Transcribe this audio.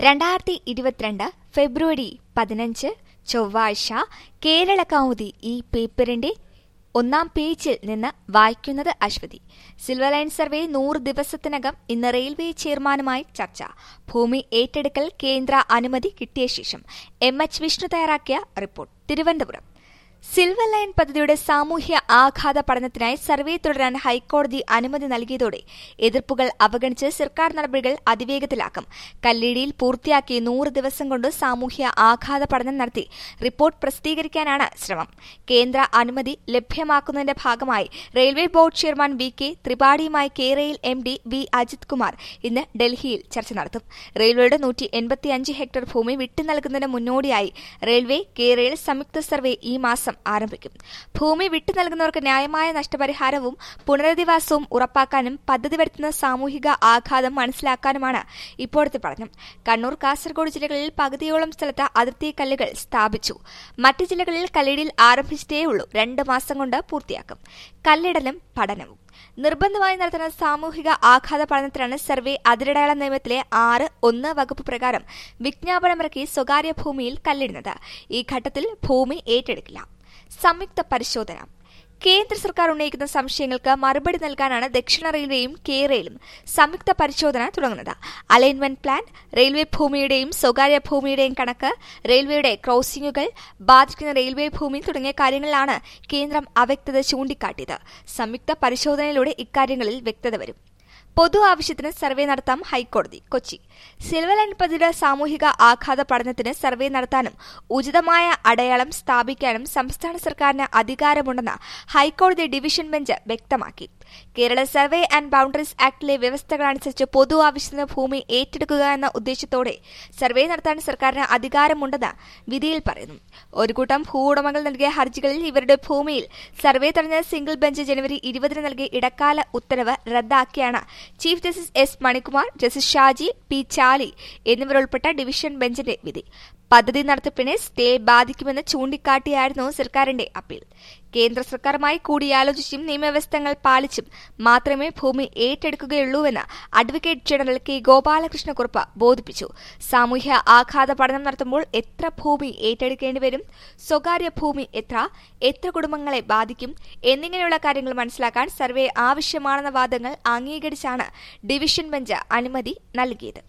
രണ്ടായിരത്തി ഇരുപത്തിരണ്ട് ഫെബ്രുവരി പതിനഞ്ച് ചൊവ്വാഴ്ച കേരള കൗമുദി ഈ പേപ്പറിന്റെ ഒന്നാം പേജിൽ നിന്ന് വായിക്കുന്നത് അശ്വതി സിൽവർ ലൈൻ സർവേ നൂറ് ദിവസത്തിനകം ഇന്ന് റെയിൽവേ ചെയർമാനുമായി ചർച്ച ഭൂമി ഏറ്റെടുക്കൽ കേന്ദ്ര അനുമതി കിട്ടിയ ശേഷം എം എച്ച് വിഷ്ണു തയ്യാറാക്കിയ റിപ്പോർട്ട് തിരുവനന്തപുരം സിൽവർ ലൈൻ പദ്ധതിയുടെ സാമൂഹ്യ ആഘാത പഠനത്തിനായി സർവേ തുടരാൻ ഹൈക്കോടതി അനുമതി നൽകിയതോടെ എതിർപ്പുകൾ അവഗണിച്ച് സർക്കാർ നടപടികൾ അതിവേഗത്തിലാക്കും കല്ലേടിയിൽ പൂർത്തിയാക്കി നൂറ് ദിവസം കൊണ്ട് സാമൂഹ്യ ആഘാത പഠനം നടത്തി റിപ്പോർട്ട് പ്രസിദ്ധീകരിക്കാനാണ് ശ്രമം കേന്ദ്ര അനുമതി ലഭ്യമാക്കുന്നതിന്റെ ഭാഗമായി railway board chairman V K ത്രിപാഠിയുമായി കേരയിൽ M D V Ajith Kumar ഇന്ന് ഡൽഹിയിൽ ചർച്ച നടത്തും റെയിൽവേയുടെ നൂറ്റി എൺപത്തിയഞ്ച് ഹെക്ടർ ഭൂമി വിട്ടു നൽകുന്നതിന് മുന്നോടിയായി റെയിൽവേ കേരയിൽ സംയുക്ത സർവേ ഈ മാസം ആരംഭിക്കും ഭൂമി വിട്ടു നൽകുന്നവർക്ക് ന്യായമായ നഷ്ടപരിഹാരവും പുനരധിവാസവും ഉറപ്പാക്കാനും പദ്ധതി വരുത്തുന്ന സാമൂഹിക ആഘാതം മനസ്സിലാക്കാനുമാണ് ഇപ്പോഴത്തെ പഠനം കണ്ണൂർ കാസർഗോഡ് ജില്ലകളിൽ പകുതിയോളം സ്ഥലത്ത് അതിർത്തി കല്ലുകൾ സ്ഥാപിച്ചു മറ്റ് ജില്ലകളിൽ കല്ലിടിൽ ആരംഭിച്ചിട്ടേയുള്ളൂ രണ്ട് മാസം കൊണ്ട് പൂർത്തിയാക്കും കല്ലിടലും പഠനവും നിർബന്ധമായി നടത്തുന്ന സാമൂഹിക ആഘാത പഠനത്തിനാണ് സർവേ അതിരടയാള നിയമത്തിലെ ആറ് ഒന്ന് വകുപ്പ് പ്രകാരം വിജ്ഞാപനമിറക്കി സ്വകാര്യ ഭൂമിയിൽ കല്ലിടുന്നത് ഈ ഘട്ടത്തിൽ ഭൂമി ഏറ്റെടുക്കില്ല സംയുക്ത പരിശോധന കേന്ദ്ര സർക്കാർ ഉന്നയിക്കുന്ന സംശയങ്ങൾക്ക് മറുപടി നൽകാനാണ് ദക്ഷിണ റെയിൽവേയും കേരളയിലും സംയുക്ത പരിശോധന തുടങ്ങുന്നത് അലൈൻമെന്റ് പ്ലാൻ റെയിൽവേ ഭൂമിയുടെയും സ്വകാര്യ ഭൂമിയുടെയും കണക്ക് റെയിൽവേയുടെ ക്രോസിംഗുകൾ ബാധിക്കുന്ന റെയിൽവേ ഭൂമി തുടങ്ങിയ കാര്യങ്ങളിലാണ് കേന്ദ്രം അവ്യക്തത ചൂണ്ടിക്കാട്ടിയത് സംയുക്ത പരിശോധനയിലൂടെ ഇക്കാര്യങ്ങളിൽ വ്യക്തത വരും പൊതു ആവശ്യത്തിന് സർവേ നടത്താം ഹൈക്കോടതി കൊച്ചി സിൽവർ ലൈൻ പദ്ധതിയുടെ സാമൂഹിക ആഘാത പഠനത്തിന് സർവേ നടത്താനും ഉചിതമായ അടയാളം സ്ഥാപിക്കാനും സംസ്ഥാന സർക്കാരിന് അധികാരമുണ്ടെന്ന് ഹൈക്കോടതി ഡിവിഷൻ ബെഞ്ച് വ്യക്തമാക്കി കേരള സർവേ ആൻഡ് ബൌണ്ടറീസ് ആക്ടിലെ വ്യവസ്ഥകളനുസരിച്ച് പൊതു ആവശ്യത്തിന് ഭൂമി ഏറ്റെടുക്കുക എന്ന ഉദ്ദേശത്തോടെ സർവേ നടത്താൻ സർക്കാരിന് അധികാരമുണ്ടെന്ന് വിധിയിൽ പറയുന്നു ഒരു കൂട്ടം ഭൂവുടമകൾ നൽകിയ ഹർജികളിൽ ഇവരുടെ ഭൂമിയിൽ സർവേ തടഞ്ഞ സിംഗിൾ ബെഞ്ച് ജനുവരി ഇരുപതിന് നൽകിയ ഇടക്കാല ഉത്തരവ് റദ്ദാക്കിയാണ് chief justice S Manikumar justice Shaji P Chaly എന്നിവരുൾപ്പെട്ട ഡിവിഷൻ ബെഞ്ചിന്റെ വിധി പദ്ധതി നടത്തിപ്പിനെ സ്റ്റേ ബാധിക്കുമെന്ന് ചൂണ്ടിക്കാട്ടിയായിരുന്നു സർക്കാരിന്റെ അപ്പീൽ കേന്ദ്ര സർക്കാരുമായി കൂടിയാലോചിച്ചും നിയമവ്യവസ്ഥകൾ പാലിച്ചും മാത്രമേ ഭൂമി ഏറ്റെടുക്കുകയുള്ളൂവെന്ന് അഡ്വക്കേറ്റ് ജനറൽ കെ ഗോപാലകൃഷ്ണക്കുറുപ്പ് ബോധിപ്പിച്ചു സാമൂഹ്യ ആഘാത പഠനം നടത്തുമ്പോൾ എത്ര ഭൂമി ഏറ്റെടുക്കേണ്ടി വരും സ്വകാര്യ ഭൂമി എത്ര എത്ര കുടുംബങ്ങളെ ബാധിക്കും എന്നിങ്ങനെയുള്ള കാര്യങ്ങൾ മനസ്സിലാക്കാൻ സർവേ ആവശ്യമാണെന്ന വാദങ്ങൾ അംഗീകരിച്ചാണ് ഡിവിഷൻ ബെഞ്ച് അനുമതി നൽകിയത്